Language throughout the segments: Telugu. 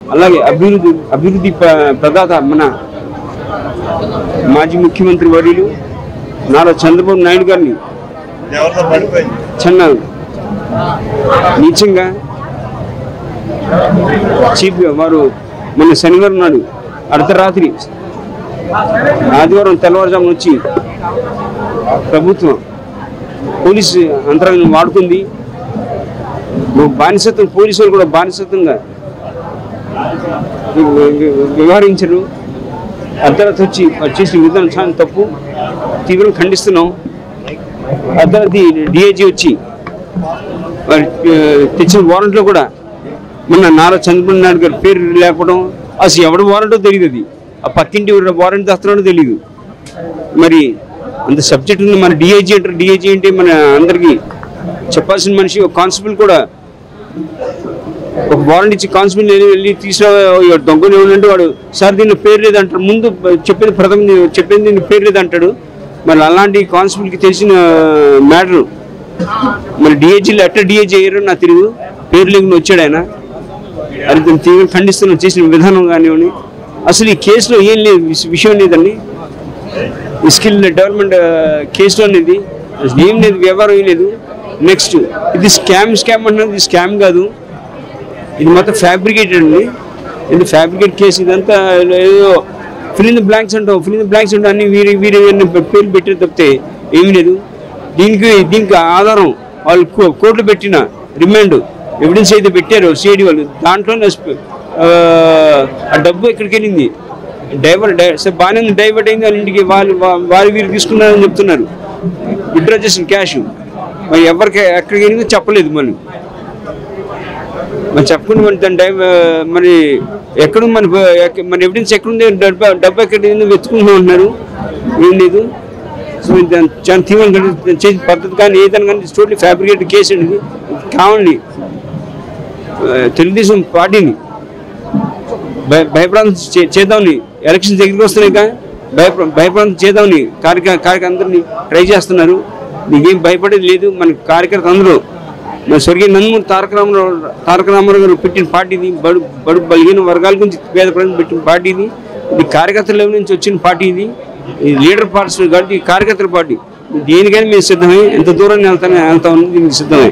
అలాగే అభివృద్ధి అభివృద్ధి ప్ర- ప్రదాత మన మాజీ ముఖ్యమంత్రి వర్యులు నారా చంద్రబాబు నాయుడు గారిని ఎవరితో పడిపోయింది చిన్న నీచంగా చీఫ్గా వారు మొన్న శనివారం నాడు అర్ధరాత్రి ఆదివారం తెల్లవారుజామున వచ్చి ప్రభుత్వం పోలీసు యంత్రాలను వాడుకుంది బానిసత్వం పోలీసులు కూడా బానిసత్వంగా వి- వి- వ్యవహరించరు అర్ధరాత్రి వచ్చి వారు చేసిన విధానం చాలా తప్పు తీవ్రంగా ఖండిస్తున్నాం అర్ధరాత్రి డిఐజీ వచ్చి వారి ఆ, తెచ్చిన వారెంట్లో కూడా మొన్న నారా చంద్రబాబు నాయుడు గారి పేరు లేకపోవడం అసలు ఎవడు వారెంటో తెలియదు అది ఆ పక్కింటి వారెంట్ తెస్తున్నాడో తెలియదు మరి అంత సబ్జెక్ట్ ఉంది మన డిఐజీ అంటారు డిఐజీ అంటే మన అందరికీ చెప్పాల్సిన మనిషి ఒక కానిస్టేబుల్ కూడా ఒక వారెంట్ ఇచ్చి కానిస్టేబుల్ వెళ్ళి వెళ్ళి తీసుకురా దొంగలు ఏమంటే వాడు సార్ దీని పేరు లేదంటారు ముందు చెప్పేది ప్రథమ చెప్పేది దీని పేరు లేదంటాడు మరి అలాంటి కానిస్టేబుల్కి తెలిసిన మ్యాటర్ మరి డిఏజీలో ఎట్లా డిఏజీ అయ్యారో నాకు తెలియదు పేరు లేకుండా వచ్చాడు ఆయన అది దీన్ని తీవ్రంగా ఖండిస్తున్నాం చేసిన విధానం కానివ్వండి అసలు ఈ కేసులో ఏం లేదు విష- విషయం లేదండి ఈ స్కిల్ డెవలప్మెంట్ కేసులో అనేది అసలు ఏం లేదు వ్యవహారం ఏం లేదు నెక్స్ట్ ఇది స్కామ్ స్కామ్ అన్నది ఇది స్కామ్ కాదు ఇది మొత్తం ఫ్యాబ్రికేటెడ్ అండి ఇది ఫ్యాబ్రికేట్ కేసు ఇదంతా ఏదో ఫిల్ ఇన్ ద బ్లాంక్స్ అంటాం ఫిల్ ఇన్ ద బ్లాంక్స్ అంటే అన్ని వీరి వీరి అన్ని పేర్లు పెట్టే తప్పితే ఏమీ లేదు దీనికి దీనికి ఆధారం వాళ్ళు కో- కోర్టులో పెట్టిన రిమాండ్ ఎవిడెన్స్ అయితే పెట్టారు సిఐడి వాళ్ళు దాంట్లోనే స్ప- ఆ, ఆ డబ్బు ఎక్కడికి వెళ్ళింది డైవర్ డై సరే బాగానే ఉంది డైవర్ట్ అయింది వాళ్ళ ఇంటికి వాళ్ళు వా- వారి వీరు తీసుకున్నారని చెప్తున్నారు విత్డ్రా చేసిన క్యాష్ మరి ఎవరికి ఎక్కడికి వెళ్ళిందో చెప్పలేదు మళ్ళీ మరి చెప్పకుండా మరి దాని డైవ్ మరి ఎక్కడ మన ఎక్క- మన ఎవిడెన్స్ ఎక్కడుంది డబ్బు డబ్బు ఎక్కడ ఉంది వెతుకుంటూ ఉంటున్నారు ఏం లేదు సో దాన్ని చాలా తీవ్రంగా ఖండి- చేసిన పద్ధతి కానీ ఏదైనా కానీ టోటలీ ఫ్యాబ్రికేటెడ్ కేసు అండి ఇది కావండి ఆ, తెలుగుదేశం పార్టీని భయ భయప్రాంతం చే- చేద్దామని ఎలక్షన్ దగ్గరికి వస్తున్నాయి కదా భయప్ర భయప్రాంతం చేద్దామని కార్యక కార్యకర్త అందరినీ ట్రై చేస్తున్నారు నీకేం భయపడేది లేదు మన కార్యకర్త అందరూ మన స్వర్గీయ నందమూరి తారక రామారావు తారక రామారావు గారు పెట్టిన పార్టీది బడు బడు బలిగిన వర్గాల గురించి పేద ప్రజలు పెట్టిన పార్టీది ఇది కార్యకర్తల లెవెల్ నుంచి వచ్చిన పార్టీ ఇది ఇది లీడర్ పార్టీస్ కాబట్టి ఈ కార్యకర్తల పార్టీ దేనికైనా మేము సిద్ధమే ఎంత దూరం వెళ్తానే వెళ్తామని దీనికి సిద్ధమే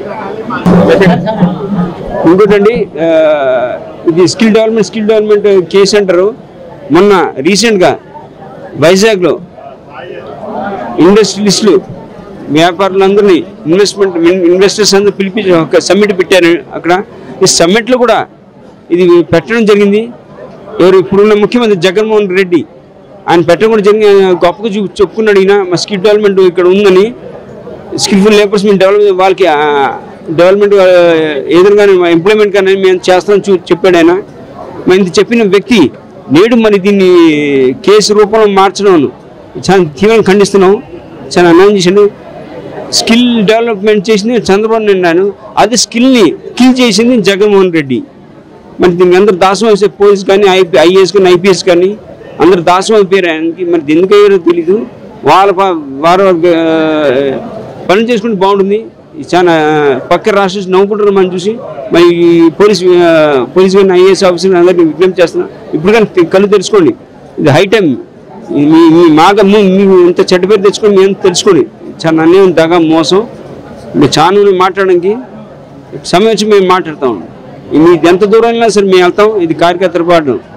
ఇంకోటండి ఆ, ఇది skill development skill development case అంటారు మొన్న రీసెంట్గా వైజాగ్లో ఇండస్ట్రియలిస్టులు వ్యాపారులందరినీ ఇన్వెస్ట్మెంట్ ఇన్వెస్టర్స్ అందరూ పిలిపించి ఒక సమ్మిట్ పెట్టారు అక్కడ ఈ సమ్మిట్లో కూడా ఇది పెట్టడం జరిగింది ఎవరు ఇప్పుడున్న ముఖ్యమంత్రి జగన్మోహన్ రెడ్డి ఆయన పెట్టడం కూడా జరిగింది ఆయన గొప్పగా చూ చెప్పుకున్నాడు ఈయన మా స్కిల్ డెవలప్మెంట్ ఇక్కడ ఉందని స్కిల్ఫుల్ లేబర్స్ మేము డెవలప్ వాళ్ళకి డెవలప్మెంట్ ఏదైనా ఎంప్లాయ్మెంట్ కానీ మేము చేస్తామని చూ చెప్పాడు ఆయన మరి ఇంత చెప్పిన వ్యక్తి నేడు మరి దీన్ని కేసు రూపంలో మార్చడం చాలా తీవ్రంగా ఖండిస్తున్నాం చాలా అన్యాయం చేసిండు స్కిల్ డెవలప్మెంట్ చేసింది చంద్రబాబు నాయుడు అదే స్కిల్ని కిల్ చేసింది జగన్మోహన్ రెడ్డి మరి దీనికి అందరు దాసం వేసే పోలీస్ కానీ ఐపీ ఐఏఎస్ కానీ ఐపీఎస్ కానీ అందరు దాసం అయిపోయారు ఆయనకి మరి ఎందుకు అయ్యారో తెలీదు వాళ్ళ ప- వారు ఆ, పనులు చేసుకుంటే బాగుంటుంది ఈ చాలా పక్క రాష్ట్రం నవ్వుకుంటారు మనం చూసి మరి ఈ పోలీస్ ఆ, పోలీస్ కానీ ఐఏఎస్ ఆఫీసర్ అందరినీ విజ్ఞప్తి చేస్తున్నాం ఇప్పుడు కానీ తె- కళ్ళు తెరుచుకోండి ఇది హై టైం ఈ- మీ మీ మాగా మీ- మీరు ఇంత చెడ్డ పేరు తెచ్చుకొని మేము తెలుసుకోండి చాలా అన్యాయం దగా మోసం మీరు చాలా మంది మాట్లాడడానికి సమయం వచ్చి మేము మాట్లాడతాం మీది ఎంత దూరం వెళ్ళినా సరే మేము వెళ్తాం ఇది కార్యకర్తల పాటు